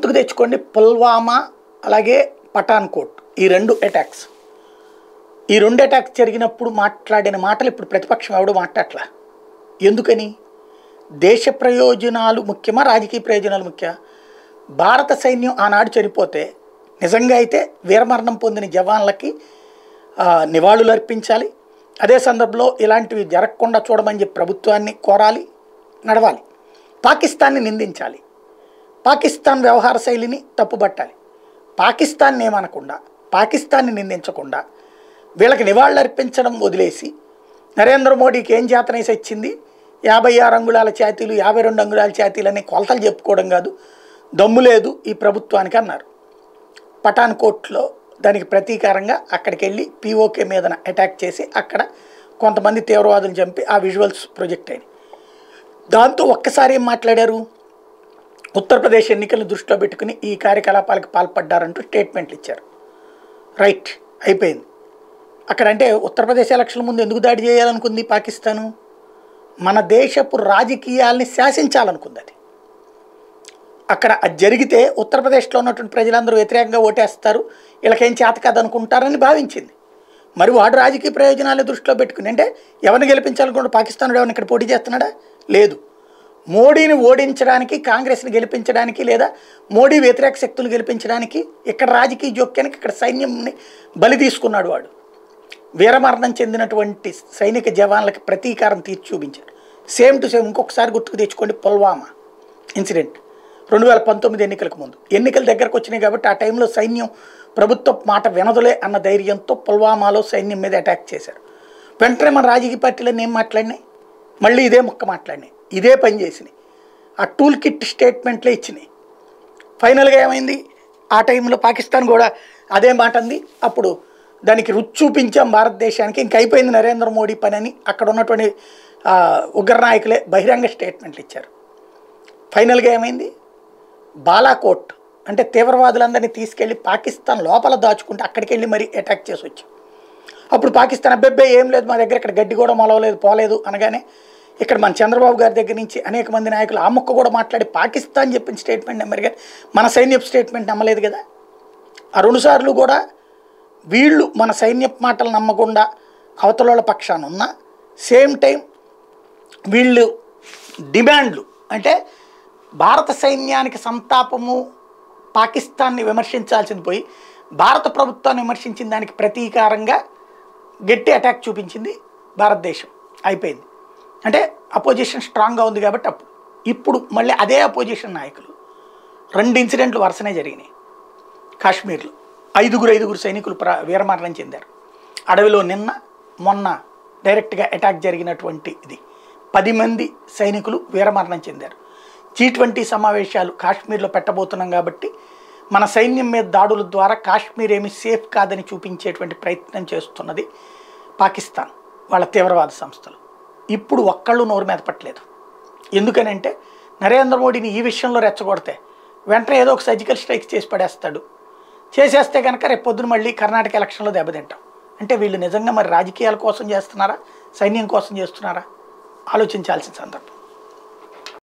గుర్తుకు తెచ్చుకోండి పుల్వామా అలాగే పఠాన్కోట్ ఈ రెండు అటాక్స్ ఈ రెండు అటాక్స్ జరిగినప్పుడు మాట్లాడిన మాటలు ఇప్పుడు ప్రతిపక్షం ఎవడు మాట్లాడట్లా ఎందుకని దేశ ప్రయోజనాలు ముఖ్యమా రాజకీయ ప్రయోజనాలు ముఖ్య భారత సైన్యం ఆనాడు చనిపోతే నిజంగా అయితే వీరమరణం పొందిన జవాన్లకి ఆ, నివాళులు అర్పించాలి అదే సందర్భంలో ఇలాంటివి జరగకుండా చూడమని చెప్పి ప్రభుత్వాన్ని కోరాలి నడవాలి పాకిస్తాన్ని నిందించాలి పాకిస్తాన్ వ్యవహార శైలిని తప్పుపట్టాలి పాకిస్తాన్ ఏమనకుండా పాకిస్తాన్ని నిందించకుండా వీళ్ళకి నివాళులు అర్పించడం వదిలేసి నరేంద్ర మోడీకి ఏం చేతనేసి వచ్చింది యాభై ఆరు అంగుళాల ఛాతీలు యాభై రెండు అంగుళాల ఛాతీలు అని కొలతలు చెప్పుకోవడం కాదు దమ్ము లేదు ఈ ప్రభుత్వానికి అన్నారు పఠాన్కోట్లో దానికి ప్రతీకారంగా అక్కడికి వెళ్ళి పీఓకే మీద అటాక్ చేసి అక్కడ కొంతమంది తీవ్రవాదులు చంపి ఆ విజువల్స్ ప్రొజెక్ట్ అయినాయి దాంతో ఒక్కసారి ఏం మాట్లాడారు ఉత్తరప్రదేశ్ ఎన్నికలను దృష్టిలో పెట్టుకుని ఈ కార్యకలాపాలకు పాల్పడ్డారంటూ స్టేట్మెంట్లు ఇచ్చారు రైట్ అయిపోయింది అక్కడ అంటే ఉత్తరప్రదేశ్ ఎలక్షన్ల ముందు ఎందుకు దాడి చేయాలనుకుంది పాకిస్తాను మన దేశపు రాజకీయాల్ని శాసించాలనుకుంది అది అక్కడ అది జరిగితే ఉత్తరప్రదేశ్లో ఉన్నటువంటి ప్రజలందరూ వ్యతిరేకంగా ఓటేస్తారు వీళ్ళకేం చేత కాదనుకుంటారని భావించింది మరి వాడు రాజకీయ ప్రయోజనాలు దృష్టిలో పెట్టుకుని అంటే ఎవరిని గెలిపించాలనుకుంటే పాకిస్తాన్ ఎవరిని ఇక్కడ పోటీ చేస్తున్నాడా లేదు మోడీని ఓడించడానికి కాంగ్రెస్ని గెలిపించడానికి లేదా మోడీ వ్యతిరేక శక్తులు గెలిపించడానికి ఇక్కడ రాజకీయ జోక్యానికి ఇక్కడ సైన్యంని బలి తీసుకున్నాడు వాడు వీరమరణం చెందినటువంటి సైనిక జవాన్లకి ప్రతీకారం తీర్చి చూపించారు సేమ్ టు సేమ్ ఇంకొకసారి గుర్తుకు తెచ్చుకోండి పుల్వామా ఇన్సిడెంట్ రెండు వేల పంతొమ్మిది ఎన్నికలకు ముందు ఎన్నికలు దగ్గరకు వచ్చినాయి కాబట్టి ఆ టైంలో సైన్యం ప్రభుత్వ మాట వినదులే అన్న ధైర్యంతో పుల్వామాలో సైన్యం మీద అటాక్ చేశారు వెంటనే మన రాజకీయ పార్టీలన్నీ ఏం మాట్లాడినాయి మళ్ళీ ఇదే ముక్క మాట్లాడినాయి ఇదే పని చేసినాయి ఆ టూల్ కిట్ స్టేట్మెంట్లే ఇచ్చినాయి ఫైనల్గా ఏమైంది ఆ టైంలో పాకిస్తాన్ కూడా అదే మాట అంది అప్పుడు దానికి రుచి చూపించాం భారతదేశానికి ఇంక అయిపోయింది నరేంద్ర మోడీ పని అని అక్కడ ఉన్నటువంటి ఆ, ఉగ్ర నాయకులే బహిరంగ స్టేట్మెంట్లు ఇచ్చారు ఫైనల్గా ఏమైంది బాలాకోట్ అంటే తీవ్రవాదులందరినీ తీసుకెళ్ళి పాకిస్తాన్ లోపల దాచుకుంటే అక్కడికి వెళ్ళి మరీ అటాక్ చేసి వచ్చాం అప్పుడు పాకిస్తాన్ అబ్బెబ్బే ఏం లేదు మా దగ్గర ఇక్కడ గడ్డి కూడా మొలవలేదు పోలేదు అనగానే ఇక్కడ మన చంద్రబాబు గారి దగ్గర నుంచి అనేక మంది నాయకులు ఆ ముక్క కూడా మాట్లాడి పాకిస్తాన్ చెప్పిన స్టేట్మెంట్ నెమ్మదిగా మన సైన్యపు స్టేట్మెంట్ నమ్మలేదు కదా ఆ రెండుసార్లు కూడా వీళ్ళు మన సైన్యపు మాటలు నమ్మకుండా అవతల పక్షాన ఉన్న సేమ్ టైం వీళ్ళు డిమాండ్లు అంటే భారత సైన్యానికి సంతాపము పాకిస్తాన్ని విమర్శించాల్సింది పోయి భారత ప్రభుత్వాన్ని విమర్శించిన దానికి ప్రతీకారంగా గట్టి అటాక్ చూపించింది భారతదేశం అయిపోయింది అంటే అపోజిషన్ స్ట్రాంగ్గా ఉంది కాబట్టి అప్పుడు ఇప్పుడు మళ్ళీ అదే అపోజిషన్ నాయకులు రెండు ఇన్సిడెంట్లు వరుసనే జరిగినాయి కాశ్మీర్లో ఐదుగురు ఐదుగురు సైనికులు ప్ర వీరమరణం చెందారు అడవిలో నిన్న మొన్న డైరెక్ట్గా అటాక్ జరిగినటువంటి ఇది పది మంది సైనికులు వీరమరణం చెందారు జీ ట్వంటీ సమావేశాలు కాశ్మీర్లో పెట్టబోతున్నాం కాబట్టి మన సైన్యం మీద దాడుల ద్వారా కాశ్మీర్ ఏమి సేఫ్ కాదని చూపించేటువంటి ప్రయత్నం చేస్తున్నది పాకిస్తాన్ వాళ్ళ తీవ్రవాద సంస్థలు ఇప్పుడు ఒక్కళ్ళు నోరు మీద పట్టలేదు ఎందుకనంటే నరేంద్ర మోడీని ఈ విషయంలో రెచ్చగొడితే వెంటనే ఏదో ఒక సర్జికల్ స్ట్రైక్ చేసి పడేస్తాడు చేసేస్తే కనుక రేపు పొద్దున మళ్ళీ కర్ణాటక ఎలక్షన్లో దెబ్బతింటాం అంటే వీళ్ళు నిజంగా మరి రాజకీయాల కోసం చేస్తున్నారా సైన్యం కోసం చేస్తున్నారా ఆలోచించాల్సిన సందర్భం